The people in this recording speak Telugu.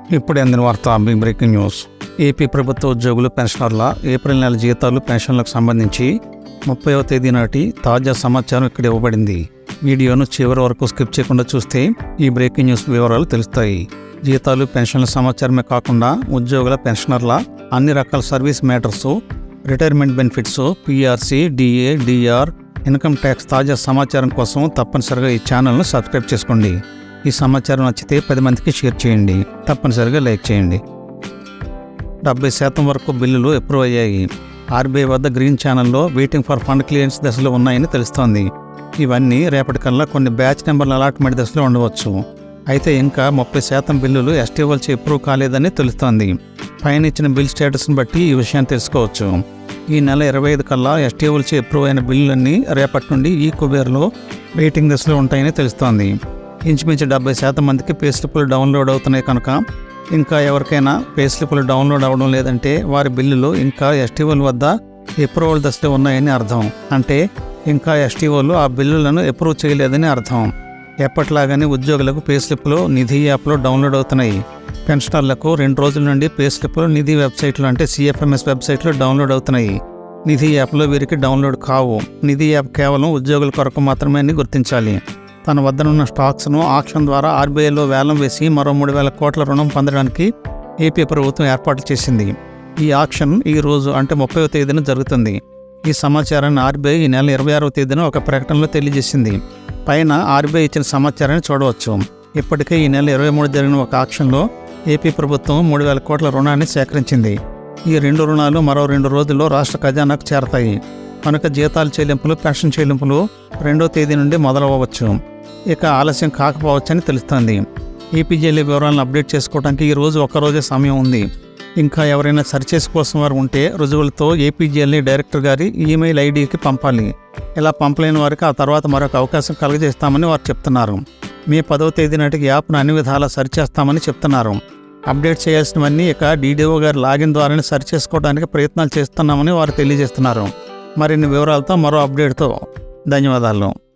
ఇప్పుడు అందిన వార్త బిగ్ బ్రేకింగ్ న్యూస్ ఏపీ ప్రభుత్వ ఉద్యోగులు పెన్షనర్ల ఏప్రిల్ నెల జీతాలు పెన్షన్లకు సంబంధించి ముప్పైవ తేదీ నాటి తాజా సమాచారం ఇక్కడ ఇవ్వబడింది వీడియోను చివరి వరకు స్కిప్ చేయకుండా చూస్తే ఈ బ్రేకింగ్ న్యూస్ వివరాలు తెలుస్తాయి జీతాలు పెన్షన్ల సమాచారమే కాకుండా ఉద్యోగుల పెన్షనర్ల అన్ని రకాల service matters retirement benefits PRC DA DR income tax తాజా సమాచారం కోసం తప్పనిసరిగా ఈ ఛానల్ను సబ్స్క్రైబ్ చేసుకోండి ఈ సమాచారం నచ్చితే పది మందికి షేర్ చేయండి తప్పనిసరిగా లైక్ చేయండి డెబ్బై శాతం వరకు బిల్లులు అప్రూవ్ అయ్యాయి ఆర్బీఐ వద్ద గ్రీన్ ఛానల్లో వెయిటింగ్ ఫర్ ఫండ్ క్లియరెన్స్ దశలో ఉన్నాయని తెలుస్తోంది ఇవన్నీ రేపటికల్లా కొన్ని బ్యాచ్ నెంబర్ల అలాట్మెంట్ దశలో ఉండవచ్చు అయితే ఇంకా ముప్పై శాతం బిల్లులు ఎస్టీవల్చి అప్రూవ్ కాలేదని తెలుస్తోంది పైన ఇచ్చిన బిల్ స్టేటస్ని బట్టి ఈ విషయాన్ని తెలుసుకోవచ్చు ఈ నెల ఇరవై ఐదు కల్లా ఎస్టీవల్చి అప్రూవ్ అయిన బిల్లులన్నీ రేపటి నుండి ఈ కుబేర్లో వెయిటింగ్ దశలో ఉంటాయని తెలుస్తోంది ఇంచుమించు డెబ్బై శాతం మందికి పే స్లిప్పులు డౌన్లోడ్ అవుతున్నాయి కనుక ఇంకా ఎవరికైనా పే స్లిప్పులు డౌన్లోడ్ అవ్వడం లేదంటే వారి బిల్లులు ఇంకా ఎస్టీఓల వద్ద అప్రూవల్ దశలో ఉన్నాయని అర్థం అంటే ఇంకా ఎస్టీఓలు ఆ బిల్లులను అప్రూవ్ చేయలేదని అర్థం ఎప్పట్లాగానే ఉద్యోగులకు పే స్లిప్లు నిధి యాప్లో డౌన్లోడ్ అవుతున్నాయి పెన్షనర్లకు రెండు రోజుల నుండి పే స్లిప్లు నిధి వెబ్సైట్లో అంటే సిఎఫ్ఎంఎస్ వెబ్సైట్లో డౌన్లోడ్ అవుతున్నాయి నిధి యాప్లో వీరికి డౌన్లోడ్ కావు నిధి యాప్ కేవలం ఉద్యోగుల కొరకు మాత్రమే అని గుర్తించాలి తన వద్దనున్న స్టాక్స్ను ఆక్షన్ ద్వారా ఆర్బీఐలో వేలం వేసి మరో మూడు వేల కోట్ల రుణం పొందడానికి ఏపీ ప్రభుత్వం ఏర్పాట్లు చేసింది ఈ ఆక్షన్ ఈ రోజు అంటే ముప్పైవ తేదీన జరుగుతుంది ఈ సమాచారాన్ని ఆర్బీఐ ఈ నెల ఇరవై ఆరవ తేదీన ఒక ప్రకటనలో తెలియజేసింది పైన ఆర్బీఐ ఇచ్చిన సమాచారాన్ని చూడవచ్చు ఇప్పటికే ఈ నెల ఇరవై మూడు జరిగిన ఒక ఆక్షన్లో ఏపీ ప్రభుత్వం మూడు వేల కోట్ల రుణాన్ని సేకరించింది ఈ రెండు రుణాలు మరో రెండు రోజుల్లో రాష్ట్ర ఖజానాకు చేరతాయి కనుక జీతాల చెల్లింపులు పెన్షన్ చెల్లింపులు రెండో తేదీ నుండి మొదలవ్వచ్చు ఇక ఆలస్యం కాకపోవచ్చని తెలుస్తోంది ఈపీజీఎల్ఏ వివరాలను అప్డేట్ చేసుకోవడానికి ఈ రోజు ఒక్కరోజే సమయం ఉంది ఇంకా ఎవరైనా సరిచేసి కోసం వారు ఉంటే రుజువులతో ఏపీజీఎల్ఏ డైరెక్టర్ గారి ఈమెయిల్ ఐడికి పంపాలి ఇలా పంపలేని వారికి ఆ తర్వాత మరొక అవకాశం కలుగజేస్తామని వారు చెప్తున్నారు మే పదవ తేదీ నాటికి యాప్ను అన్ని విధాలా సరిచేస్తామని చెప్తున్నారు అప్డేట్ చేయాల్సినవన్నీ ఇక డీడీఓ గారి లాగిన్ ద్వారానే సరి చేసుకోవడానికి ప్రయత్నాలు చేస్తున్నామని వారు తెలియజేస్తున్నారు మరిన్ని వివరాలతో మరో అప్డేట్తో ధన్యవాదాలు